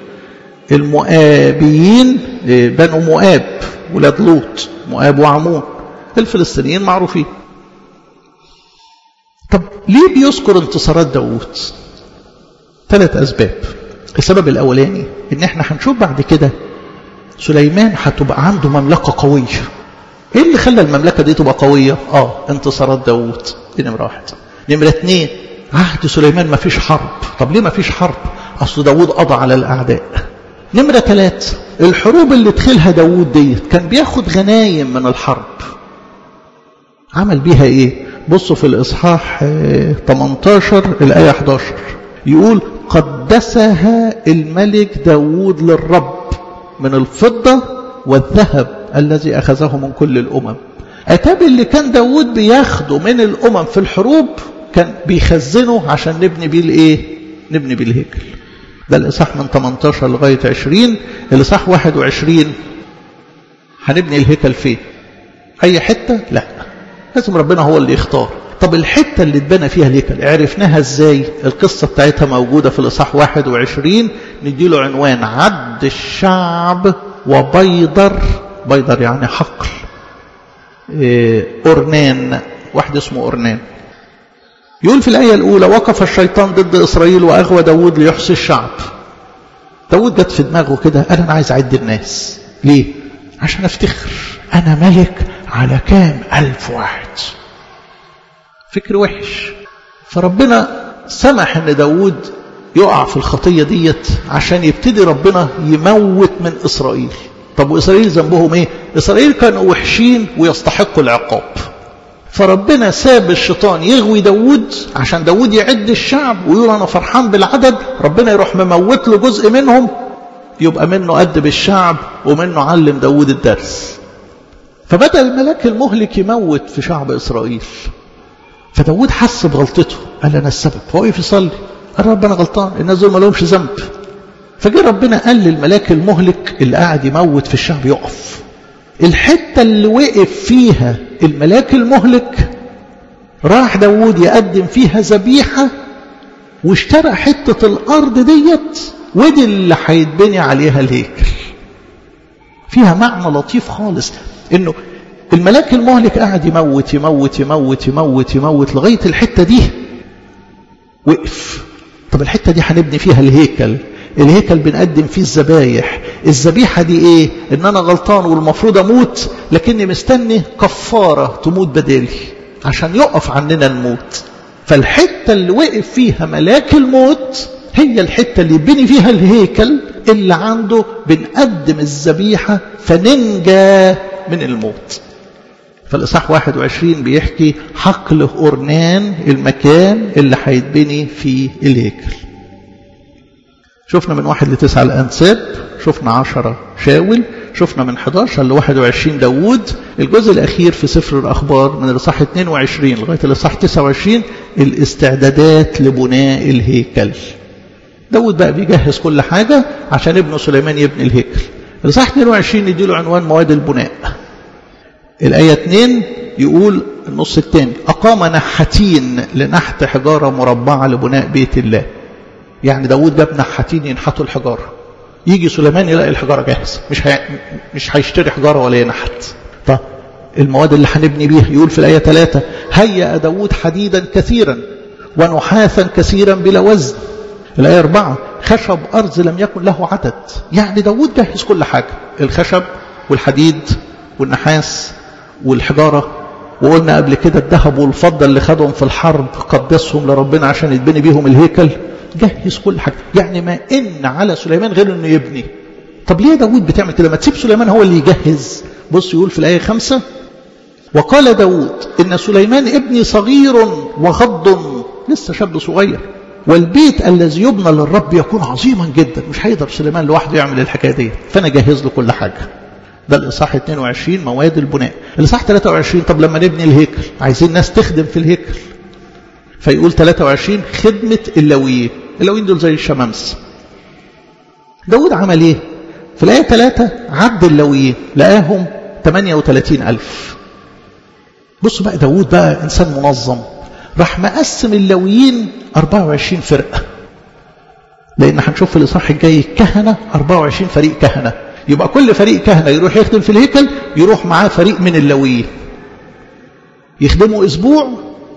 المؤابيين بنو مؤاب ولاد لوط مؤاب وعمون الفلسطينيين معروفين طب ليه بيذكر انتصارات داوود ثلاث أسباب السبب الأولاني إن إحنا هنشوف بعد كده سليمان هتبقى عنده مملكة قوية إيه اللي خلى المملكة دي تبقى قوية؟ آه انتصارات داوود دي نمرة واحد نمرة اثنين عهد سليمان ما فيش حرب طب ليه ما فيش حرب؟ أصل داوود قضى على الأعداء نمرة ثلاث الحروب اللي دخلها داوود ديت كان بياخد غنايم من الحرب عمل بيها ايه بصوا في الإصحاح 18 الآية 11 يقول قدسها الملك داود للرب من الفضة والذهب الذي أخذه من كل الأمم أتاب اللي كان داود بياخده من الأمم في الحروب كان بيخزنه عشان نبني بيه الإيه نبني بيه الهيكل ده الإصحاح من 18 لغاية 20 الإصحاح 21 هنبني الهيكل فين أي حتة لا لازم ربنا هو اللي يختار طب الحتة اللي اتبنى فيها الهيكل عرفناها ازاي القصة بتاعتها موجودة في الإصحاح 21 نديله عنوان عد الشعب وبيضر بيضر يعني حقل إيه أرنان واحد اسمه أرنان يقول في الآية الأولى وقف الشيطان ضد إسرائيل وأغوى داود ليحصي الشعب داود جت في دماغه كده قال أنا عايز أعد الناس ليه؟ عشان أفتخر أنا ملك على كام ألف واحد فكر وحش فربنا سمح ان داود يقع في الخطية ديت عشان يبتدي ربنا يموت من إسرائيل طب وإسرائيل ذنبهم إيه إسرائيل كانوا وحشين ويستحقوا العقاب فربنا ساب الشيطان يغوي داود عشان داود يعد الشعب ويقول أنا فرحان بالعدد ربنا يروح مموت له جزء منهم يبقى منه أدب الشعب ومنه علم داود الدرس فبدأ الملاك المهلك يموت في شعب إسرائيل فداود حس بغلطته قال أنا السبب فوقف يصلي قال رب أنا غلطان الناس دول ما لهمش ذنب فجاء ربنا قال للملاك المهلك اللي قاعد يموت في الشعب يقف الحتة اللي وقف فيها الملاك المهلك راح داود يقدم فيها ذبيحة واشترى حتة الأرض ديت ودي اللي هيتبني عليها الهيكل فيها معنى لطيف خالص انه الملاك المهلك قاعد يموت يموت يموت يموت يموت لغاية الحتة دي وقف طب الحتة دي هنبني فيها الهيكل الهيكل بنقدم فيه الذبايح الذبيحة دي ايه ان انا غلطان والمفروض اموت لكني مستني كفارة تموت بدالي عشان يقف عننا الموت فالحتة اللي وقف فيها ملاك الموت هي الحتة اللي يبني فيها الهيكل اللي عنده بنقدم الذبيحة فننجى من الموت فالإصحاح 21 بيحكي حقل أورنان المكان اللي هيتبني فيه الهيكل شفنا من واحد لتسعة الأنساب شفنا عشرة شاول شفنا من 11 ل 21 داوود الجزء الأخير في سفر الأخبار من الإصحاح 22 لغاية الإصحاح 29 الاستعدادات لبناء الهيكل داود بقى بيجهز كل حاجة عشان ابنه سليمان يبني الهيكل الإصحاح 22 يديله عنوان مواد البناء الآية 2 يقول النص الثاني أقام نحاتين لنحت حجارة مربعة لبناء بيت الله يعني داود جاب نحاتين ينحتوا الحجارة يجي سليمان يلاقي الحجارة جاهزة مش هي... مش هيشتري حجارة ولا ينحت طب المواد اللي هنبني بيها يقول في الآية 3 هيأ داود حديدا كثيرا ونحاسا كثيرا بلا وزن الآية 4 خشب أرز لم يكن له عدد يعني داود جهز كل حاجة الخشب والحديد والنحاس والحجارة وقلنا قبل كده الذهب والفضة اللي خدهم في الحرب قدسهم لربنا عشان يتبني بيهم الهيكل جهز كل حاجة يعني ما إن على سليمان غير أنه يبني طب ليه داود بتعمل كده ما تسيب سليمان هو اللي يجهز بص يقول في الآية خمسة وقال داود إن سليمان ابني صغير وغض لسه شاب صغير والبيت الذي يبنى للرب يكون عظيما جدا مش هيقدر سليمان لوحده يعمل الحكايه دي فانا جهز له كل حاجه ده الاصحاح 22 مواد البناء الاصحاح 23 طب لما نبني الهيكل عايزين ناس تخدم في الهيكل فيقول 23 خدمه اللاويين اللاويين دول زي الشمامسه داود عمل ايه في الايه 3 عد اللاويين لقاهم 38000 بصوا بقى داود بقى انسان منظم راح مقسم اللاويين 24 فرقة لأن هنشوف في الإصحاح الجاي كهنة 24 فريق كهنة يبقى كل فريق كهنة يروح يخدم في الهيكل يروح معاه فريق من اللاويين يخدموا أسبوع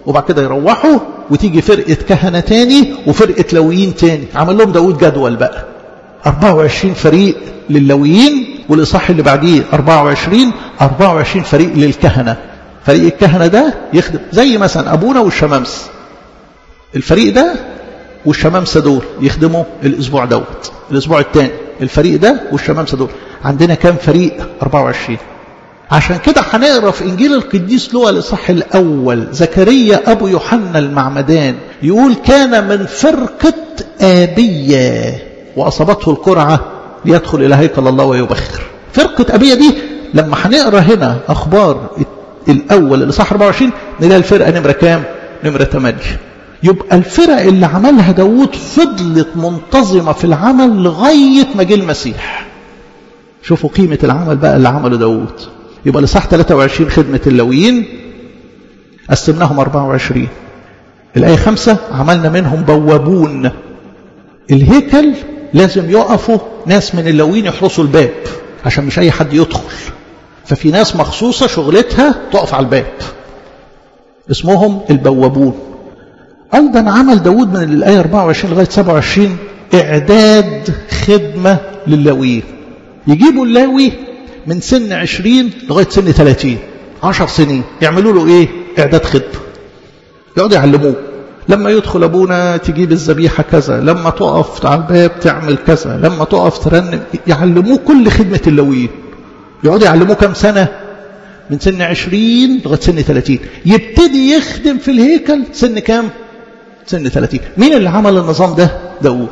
وبعد كده يروحوا وتيجي فرقة كهنة تاني وفرقة لويين تاني عمل لهم داود جدول بقى 24 فريق للويين والإصحاح اللي بعديه 24 24 فريق للكهنة فريق الكهنة ده يخدم زي مثلا أبونا والشمامس الفريق ده والشمامسة دول يخدموا الأسبوع دوت الأسبوع الثاني الفريق ده والشمامسة دول عندنا كام فريق 24 عشان كده هنقرا في انجيل القديس لوقا الاصحاح الاول زكريا ابو يوحنا المعمدان يقول كان من فرقه ابيه واصابته القرعه ليدخل الى هيكل الله ويبخر فرقه ابيه دي لما هنقرا هنا اخبار الاول الاصحاح 24 نلاقي الفرقه نمره كام نمره 8 يبقى الفرق اللي عملها داوود فضلت منتظمه في العمل لغايه ما جه المسيح شوفوا قيمه العمل بقى اللي عمله داوود يبقى لصح 23 خدمة اللويين قسمناهم 24 الآية خمسة عملنا منهم بوابون الهيكل لازم يقفوا ناس من اللويين يحرسوا الباب عشان مش أي حد يدخل ففي ناس مخصوصة شغلتها تقف على الباب اسمهم البوابون أيضا عمل داود من الآية 24 لغاية 27 إعداد خدمة لللاويين يجيبوا اللاوي من سن 20 لغاية سن 30 10 سنين يعملوا له ايه اعداد خدمة يقعدوا يعلموه لما يدخل ابونا تجيب الذبيحه كذا لما تقف على الباب تعمل كذا لما تقف ترنم يعلموه كل خدمه اللويين يقعدوا يعلموه كم سنه من سن 20 لغايه سن 30 يبتدي يخدم في الهيكل سن كام سن 30 مين اللي عمل النظام ده داوود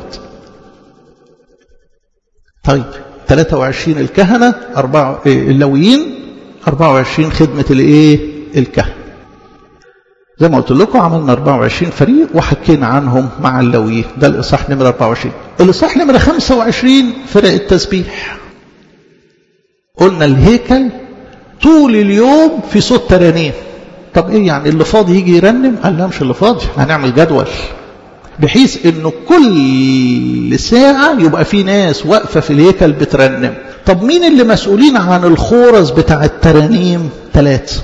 طيب 23 الكهنة أربعة اللويين 24 خدمة الايه الكهنة زي ما قلت لكم عملنا 24 فريق وحكينا عنهم مع اللويين ده الإصحاح نمرة 24 الإصحاح نمرة 25 فرق التسبيح قلنا الهيكل طول اليوم في صوت ترانيم طب ايه يعني اللي فاضي يجي يرنم قال لا مش اللي فاضي هنعمل جدول بحيث انه كل ساعة يبقى في ناس واقفة في الهيكل بترنم طب مين اللي مسؤولين عن الخورز بتاع الترانيم ثلاثة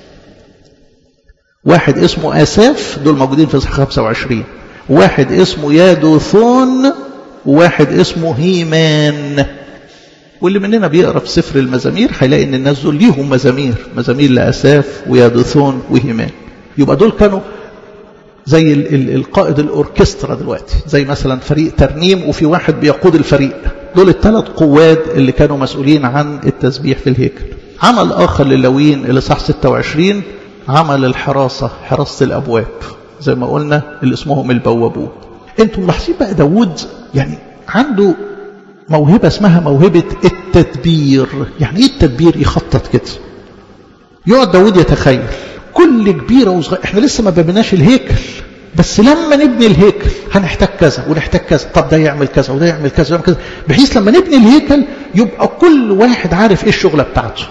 واحد اسمه أساف دول موجودين في صحيح 25 واحد اسمه يادوثون وواحد اسمه هيمان واللي مننا بيقرا في سفر المزامير هيلاقي ان الناس دول ليهم مزامير مزامير لاساف ويادوثون وهيمان يبقى دول كانوا زي ال ال القائد الاوركسترا دلوقتي زي مثلا فريق ترنيم وفي واحد بيقود الفريق دول الثلاث قواد اللي كانوا مسؤولين عن التسبيح في الهيكل عمل اخر للوين اللي صح 26 عمل الحراسه حراسه الابواب زي ما قلنا اللي اسمهم البوابون انتم ملاحظين بقى داوود يعني عنده موهبه اسمها موهبه التدبير يعني ايه التدبير يخطط كده يقعد داوود يتخيل كل كبيرة وصغيرة احنا لسه ما بنيناش الهيكل بس لما نبني الهيكل هنحتاج كذا ونحتاج كذا طب ده يعمل كذا وده يعمل كذا ويعمل كذا بحيث لما نبني الهيكل يبقى كل واحد عارف ايه الشغلة بتاعته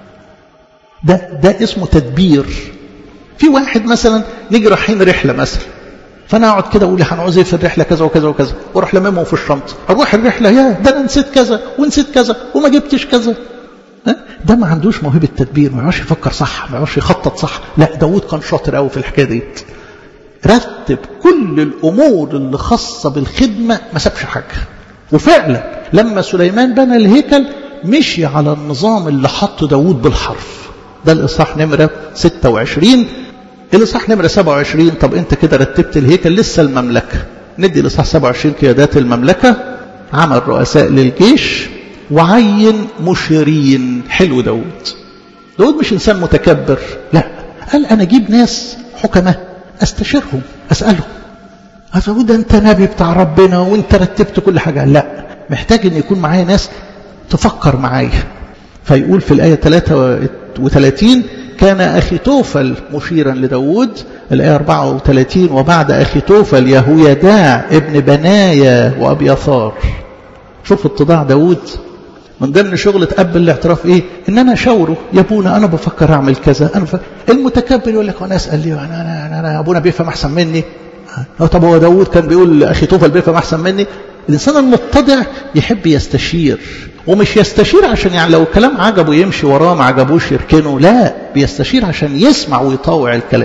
ده ده اسمه تدبير في واحد مثلا نيجي رايحين رحلة مثلا فانا اقعد كده اقول هنعوز ايه في الرحله كذا وكذا وكذا واروح لممهم في الشنطه اروح الرحله يا ده انا نسيت كذا ونسيت كذا وما جبتش كذا ده ما عندوش موهبة تدبير ما يعرفش يفكر صح ما يعرفش يخطط صح لا داود كان شاطر قوي في الحكاية دي رتب كل الأمور اللي خاصة بالخدمة ما سابش حاجة وفعلا لما سليمان بنى الهيكل مشي على النظام اللي حطه داود بالحرف ده الإصحاح نمرة 26 الإصحاح نمرة 27 طب أنت كده رتبت الهيكل لسه المملكة ندي الإصحاح 27 قيادات المملكة عمل رؤساء للجيش وعين مشيرين حلو داود داود مش إنسان متكبر لا قال أنا أجيب ناس حكماء أستشيرهم أسألهم أقول ده أنت نبي بتاع ربنا وأنت رتبت كل حاجة لا محتاج أن يكون معايا ناس تفكر معايا فيقول في الآية 33 كان أخي توفل مشيرا لداود الآية 34 وبعد أخي توفل يهويداع ابن بنايا وأبيثار شوف اتضاع داود من ضمن شغلة أب الاعتراف إيه؟ إن أنا أشاوره يا أبونا أنا بفكر أعمل كذا أنا بفكر. المتكبر يقول لك وأنا أسأل ليه أنا, أنا, أنا, أنا أبونا بيفهم أحسن مني أه طب هو داود كان بيقول أخي توفل بيفهم أحسن مني الإنسان المتضع يحب يستشير ومش يستشير عشان يعني لو الكلام عجبه يمشي وراه ما عجبوش يركنه لا بيستشير عشان يسمع ويطاوع الكلام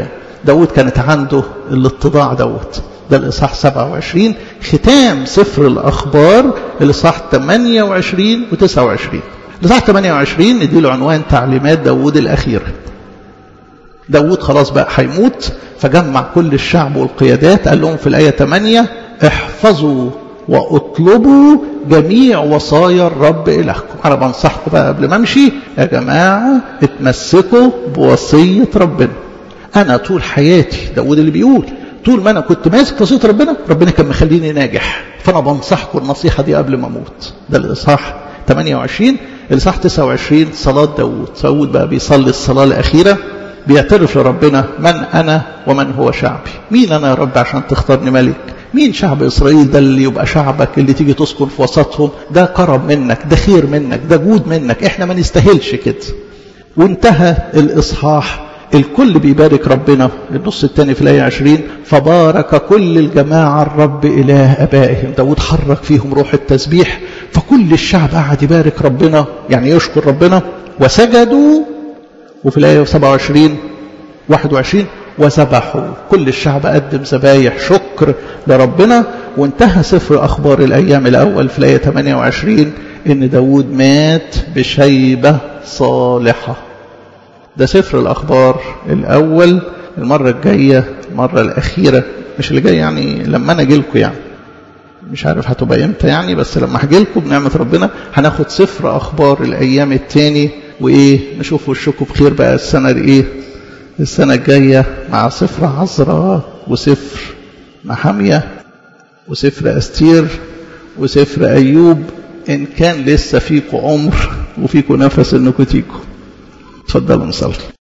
داود كانت عنده الاتضاع دوت ده الإصحاح 27 ختام سفر الأخبار الإصحاح 28 و 29 الإصحاح 28 نديله عنوان تعليمات داود الأخيرة داود خلاص بقى هيموت فجمع كل الشعب والقيادات قال لهم في الآية 8 احفظوا واطلبوا جميع وصايا الرب إلهكم أنا بنصحكم بقى قبل ما أمشي يا جماعة اتمسكوا بوصية ربنا أنا طول حياتي داود اللي بيقول طول ما أنا كنت ماسك وصية ربنا ربنا كان مخليني ناجح فأنا بنصحكم النصيحة دي قبل ما أموت ده الإصحاح 28 الإصحاح 29 صلاة داود داود بقى بيصلي الصلاة الأخيرة بيعترف لربنا من أنا ومن هو شعبي مين أنا يا رب عشان تختارني ملك مين شعب إسرائيل ده اللي يبقى شعبك اللي تيجي تسكن في وسطهم ده كرم منك ده خير منك ده جود منك احنا ما نستاهلش كده وانتهى الإصحاح الكل بيبارك ربنا النص الثاني في الآية 20 فبارك كل الجماعة الرب إله أبائهم داود حرك فيهم روح التسبيح فكل الشعب قعد يبارك ربنا يعني يشكر ربنا وسجدوا وفي الآية 27 21 وذبحوا كل الشعب قدم ذبايح شكر لربنا وانتهى سفر أخبار الأيام الأول في الآية 28 إن داود مات بشيبة صالحة ده سفر الأخبار الأول المرة الجاية المرة الأخيرة مش اللي جاي يعني لما أنا أجي لكم يعني مش عارف هتبقى امتى يعني بس لما هاجي لكم بنعمة ربنا هناخد سفر أخبار الأيام التاني وإيه نشوف وشكم بخير بقى السنة دي إيه السنة الجاية مع سفر عذراء وسفر محامية وسفر أستير وسفر أيوب إن كان لسه فيكم عمر وفيكم نفس إنكم تيجوا تفضلوا نصلي